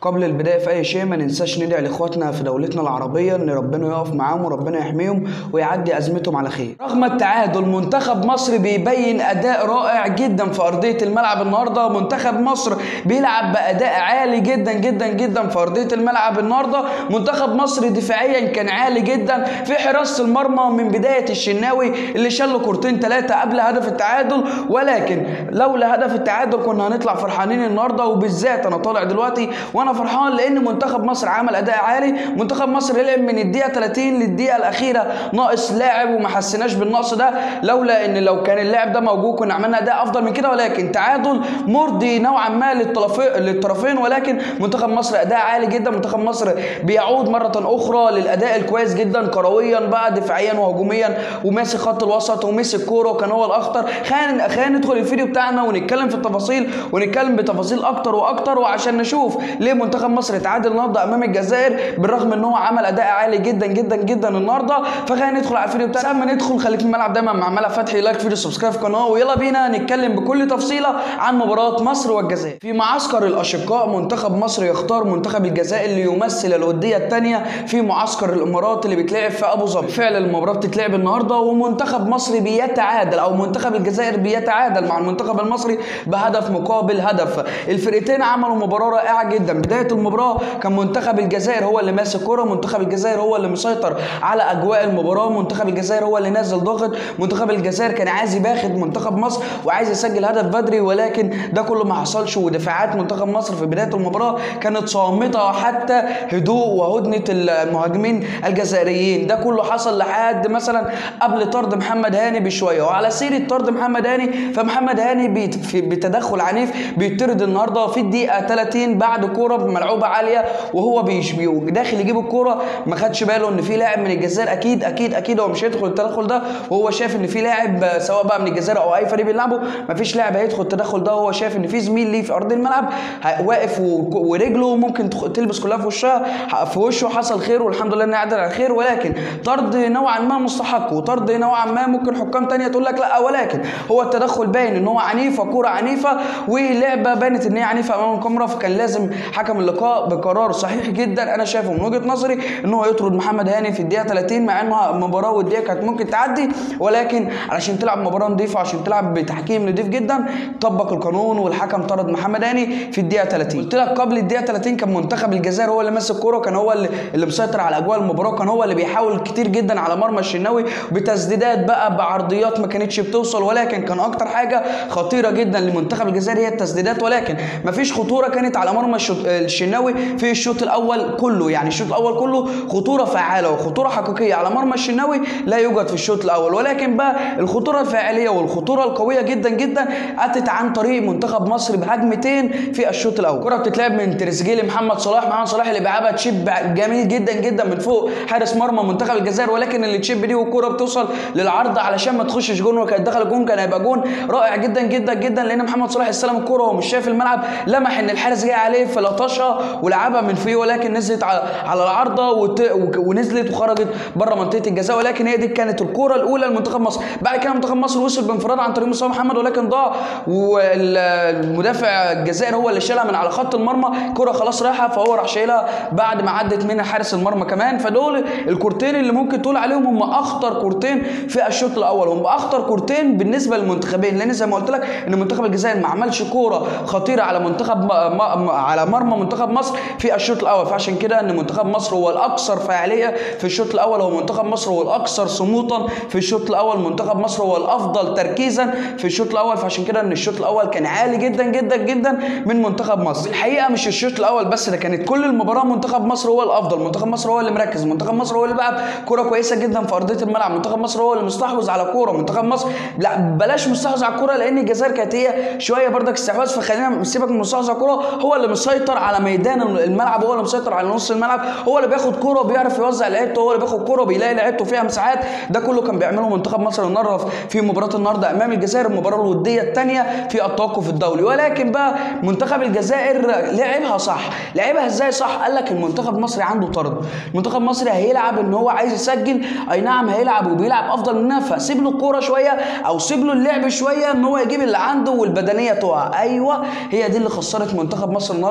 قبل البدايه في اي شيء ما ننساش ندعي لاخواتنا في دولتنا العربيه ان ربنا يقف معاهم وربنا يحميهم ويعدي ازمتهم على خير رغم التعادل منتخب مصر بيبين اداء رائع جدا في ارضيه الملعب النهارده منتخب مصر بيلعب باداء عالي جدا جدا جدا في ارضيه الملعب النهارده منتخب مصر دفاعيا كان عالي جدا في حراسه المرمى من بدايه الشناوي اللي شال له كورتين ثلاثه قبل هدف التعادل ولكن لولا هدف التعادل كنا هنطلع فرحانين النهارده وبالذات انا طالع دلوقتي وانا فرحان لان منتخب مصر عمل اداء عالي منتخب مصر لعب من الدقيقه 30 للدقيقه الاخيره ناقص لاعب وما حسيناش بالنقص ده لولا ان لو كان اللاعب ده موجود كنا عملنا اداء افضل من كده ولكن تعادل مرضي نوعا ما للطرفين للطرفين ولكن منتخب مصر اداء عالي جدا منتخب مصر بيعود مره اخرى للاداء الكويس جدا كرويا بقى دفاعيا وهجوميا وماسك خط الوسط ومسك كوره وكان هو الاخطر خلينا خلينا ندخل الفيديو بتاعنا ونتكلم في التفاصيل ونتكلم بتفاصيل اكتر واكتر وعشان نشوف ليه منتخب مصر اتعادل النهارده امام الجزائر بالرغم ان هو عمل اداء عالي جدا جدا جدا النهارده فخلينا ندخل على الفيديو بتاعنا لما ندخل خليك في الملعب دايما مع ملعب فتحي لايك فيديو سبسكرايب في القناه ويلا بينا نتكلم بكل تفصيله عن مباراه مصر والجزائر في معسكر الاشقاء منتخب مصر يختار منتخب الجزائر ليمثل الوديه الثانيه في معسكر الامارات اللي بيتلعب في ابو ظبي فعلا المباراه بتتلعب النهارده ومنتخب مصر بيتعادل او منتخب الجزائر بيتعادل مع المنتخب المصري بهدف مقابل هدف الفرقتين عملوا مباراه رائعه جدا بدايه المباراه كان منتخب الجزائر هو اللي ماسك كره منتخب الجزائر هو اللي مسيطر على اجواء المباراه منتخب الجزائر هو اللي نازل ضاغط منتخب الجزائر كان عايز يباخد منتخب مصر وعايز يسجل هدف بدري ولكن ده كله ما حصلش ودفاعات منتخب مصر في بدايه المباراه كانت صامته حتى هدوء وهدنه المهاجمين الجزائريين ده كله حصل لحد مثلا قبل طرد محمد هاني بشويه وعلى سيره طرد محمد هاني فمحمد هاني بيت في بتدخل عنيف بيطرد النهارده في الدقيقه 30 بعد كوره ملعوبه عاليه وهو بيش بي داخل يجيب الكوره ما خدش باله ان في لاعب من الجزائر اكيد اكيد اكيد هو مش هيدخل التدخل ده وهو شايف ان في لاعب سواء بقى من الجزائر او اي فريق بيلعبه ما فيش لاعب هيدخل التدخل ده وهو شايف ان في زميل ليه في ارض الملعب واقف ورجله ممكن تلبس كلها في وشها في وشه حصل خير والحمد لله انه عدل على خير ولكن طرد نوعا ما مستحق وطرد نوعا ما ممكن حكام تانية تقول لك لا ولكن هو التدخل باين ان هو عنيف وكوره عنيفه ولعبه بانت ان هي عنيفه امام الكاميرا فكان لازم حكم اللقاء بقرار صحيح جدا انا شايفه من وجهه نظري ان هو يطرد محمد هاني في الدقيقه 30 مع انها مباراه وديه كانت ممكن تعدي ولكن علشان تلعب مباراه نظيفه عشان تلعب بتحكيم نظيف جدا طبق القانون والحكم طرد محمد هاني في الدقيقه 30 قلت لك قبل الدقيقه 30 كان منتخب الجزائر هو اللي ماسك الكوره كان هو اللي, اللي مسيطر على اجواء المباراه كان هو اللي بيحاول كتير جدا على مرمى الشناوي بتسديدات بقى بعرضيات ما كانتش بتوصل ولكن كان اكتر حاجه خطيره جدا لمنتخب الجزائر هي التسديدات ولكن مفيش خطوره كانت على مرمى الشناوي في الشوط الاول كله يعني الشوط الاول كله خطوره فعاله وخطوره حقيقيه على مرمى الشناوي لا يوجد في الشوط الاول ولكن بقى الخطوره الفاعليه والخطوره القويه جدا جدا اتت عن طريق منتخب مصر بهجمتين في الشوط الاول الكره بتتلعب من تريزيجيه لمحمد صلاح محمد صلاح اللي بيلعبها تشيب جميل جدا جدا من فوق حارس مرمى منتخب الجزائر ولكن اللي تشيب دي والكره بتوصل للعرض علشان ما تخشش جون وكانت دخل جون كان هيبقى جون رائع جدا جدا جدا لان محمد صلاح استلم الكره وهو مش شايف الملعب لمح ان الحارس جاي عليه فلطشها ولعبها من فيه ولكن نزلت على, على العارضه وت... ونزلت وخرجت بره منطقه الجزاء ولكن هي دي كانت الكره الاولى لمنتخب مصر بعد كده منتخب مصر وصل بانفراد عن طريق مصطفى محمد ولكن ضاع والمدافع الجزائر هو اللي شالها من على خط المرمى كره خلاص رايحه فهو راح شايلها بعد ما عدت من حارس المرمى كمان فدول الكورتين اللي ممكن تقول عليهم هم اخطر كورتين في الشوط الاول هم اخطر كورتين بالنسبه للمنتخبين لان زي ما قلت لك ان منتخب الجزائر ما عملش كوره خطيره على منتخب على مرمى منتخب مصر في الشوط الاول فعشان كده ان منتخب مصر هو الاكثر فاعليه في الشوط الاول هو منتخب مصر هو الاكثر صموتا في الشوط الاول منتخب مصر هو الافضل تركيزا في الشوط الاول فعشان كده ان الشوط الاول كان عالي جدا جدا جدا من منتخب مصر الحقيقه مش الشوط الاول بس ده كانت كل المباراه منتخب مصر هو الافضل منتخب مصر هو اللي مركز منتخب مصر هو اللي بيلعب كوره كويسه جدا في ارضيه الملعب منتخب مصر هو اللي مستحوذ على كوره منتخب مصر لا بلاش مستحوذ على الكوره لان الجزائر كانت هي شويه بردك استحواذ فخلينا نسيبك من مستحوذ على الكوره هو اللي مسيطر على ميدان الملعب هو اللي مسيطر على نص الملعب هو اللي بياخد كوره وبيعرف يوزع لعيبته هو اللي بياخد كوره بيلاقي لعيبته فيها مساحات ده كله كان بيعمله منتخب مصر النهارده في مباراه النهارده امام الجزائر المباراه الوديه الثانيه في التوقف الدولي ولكن بقى منتخب الجزائر لعبها صح لعبها ازاي صح قال لك المنتخب المصري عنده طرد المنتخب المصري هيلعب ان هو عايز يسجل اي نعم هيلعب وبيلعب افضل مننا فسيب له الكوره شويه او سيب له اللعب شويه ان هو يجيب اللي عنده والبدنيه تقع ايوه هي دي اللي خسرت منتخب مصر النهارده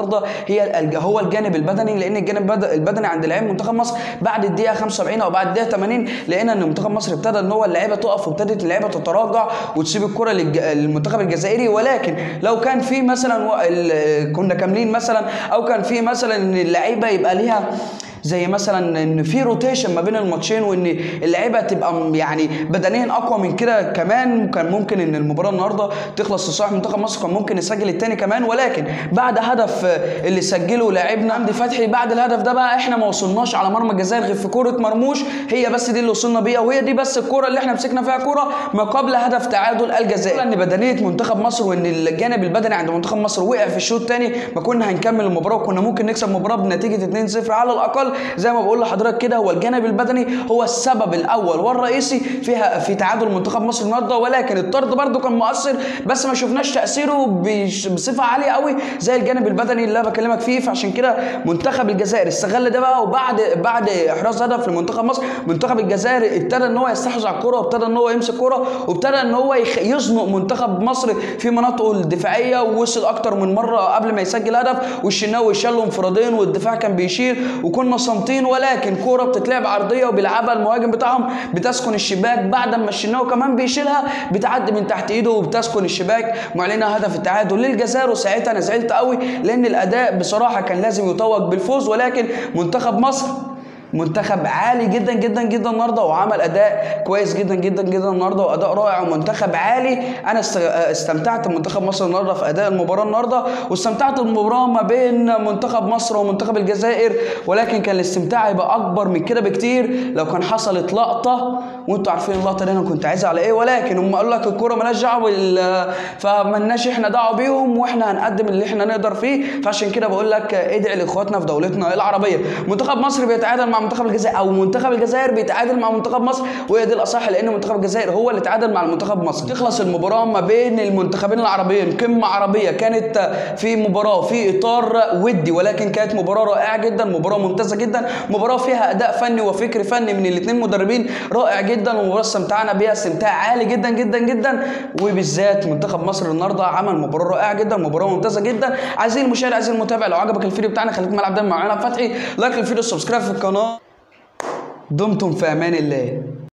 هي الج- هو الجانب البدني لان الجانب البد- البدني عند لعيب منتخب مصر بعد الدقيقه 75 او بعد الدقيقه 80 لقينا ان منتخب مصر ابتدى ان هو اللعيبه تقف وابتدت اللعيبه تتراجع وتسيب الكره للج- للمنتخب الجزائري ولكن لو كان في مثلا و- ال- كنا كاملين مثلا او كان في مثلا ان اللعيبه يبقى ليها زي مثلا ان في روتيشن ما بين الماتشين وان اللعيبه تبقى م- يعني بدنيا اقوى من كده كمان كان ممكن ان المباراه النهارده تخلص لصالح منتخب مصر كان ممكن يسجل الثاني كمان ولكن بعد هدف آه، اللي سجله لاعبنا حمدي فتحي بعد الهدف ده بقى احنا ما وصلناش على مرمى الجزائر غير في كوره مرموش هي بس دي اللي وصلنا بيها وهي دي بس الكوره اللي احنا مسكنا فيها كوره ما قبل هدف تعادل الجزائر ان بدنيه منتخب مصر وان الجانب البدني عند منتخب مصر وقع في الشوط الثاني ما كنا هنكمل المباراه وكنا ممكن نكسب المباراه بنتيجه 2-0 على الاقل زي ما بقول لحضرتك كده هو الجانب البدني هو السبب الاول والرئيسي فيها في تعادل منتخب مصر النهارده ولكن الطرد برده كان مؤثر بس ما شفناش تاثيره بش- بصفه عاليه قوي زي الجانب البدني اللي انا بكلمك فيه فعشان كده منتخب الجزائر استغل ده بقى وبعد بعد احراز هدف لمنتخب مصر منتخب الجزائر ابتدى ان هو يستحوذ على الكوره وابتدى ان هو يمسك كوره وابتدى ان هو يخ- يزنق منتخب مصر في مناطقه الدفاعيه ووصل اكتر من مره قبل ما يسجل هدف والشناوي شال له انفرادين والدفاع كان بيشير وكنا صامتين ولكن كوره بتتلعب عرضيه وبيلعبها المهاجم بتاعهم بتسكن الشباك بعد ما الشناوي كمان بيشيلها بتعدي من تحت ايده وبتسكن الشباك معلنه هدف التعادل للجزائر وساعتها انا زعلت قوي لان الاداء بصراحه كان لازم يتوج بالفوز ولكن منتخب مصر منتخب عالي جدا جدا جدا النهارده وعمل اداء كويس جدا جدا جدا النهارده واداء رائع ومنتخب عالي انا است- استمتعت بمنتخب مصر النهارده في اداء المباراه النهارده واستمتعت بالمباراه ما بين منتخب مصر ومنتخب الجزائر ولكن كان الاستمتاع يبقى اكبر من كده بكتير لو كان حصلت لقطه وانتوا عارفين اللقطه دي انا كنت عايزها على ايه ولكن هم قالوا لك الكوره مالهاش دعوه بال- فمالناش احنا دعوه بيهم واحنا هنقدم اللي احنا نقدر فيه فعشان كده بقول لك ادعي لاخواتنا في دولتنا العربيه منتخب مصر بيتعادل مع منتخب الجزائر او منتخب الجزائر بيتعادل مع منتخب مصر وهي دي الاصح لان منتخب الجزائر هو اللي تعادل مع المنتخب مصر تخلص المباراه ما بين المنتخبين العربيين قمه عربيه كانت في مباراه في اطار ودي ولكن كانت مباراه رائعه جدا مباراه ممتازه جدا مباراه فيها اداء فني وفكر فني من الاثنين مدربين رائع جدا ومباراه استمتعنا بيها استمتاع عالي جدا جدا جدا وبالذات منتخب مصر النهارده عمل مباراه رائعه جدا مباراه ممتازه جدا عايزين المشاهد عايزين المتابع لو عجبك الفيديو بتاعنا خليك ملعب دايما معانا فتحي لايك الفيديو سبسكرايب في القناه دمتم في امان الله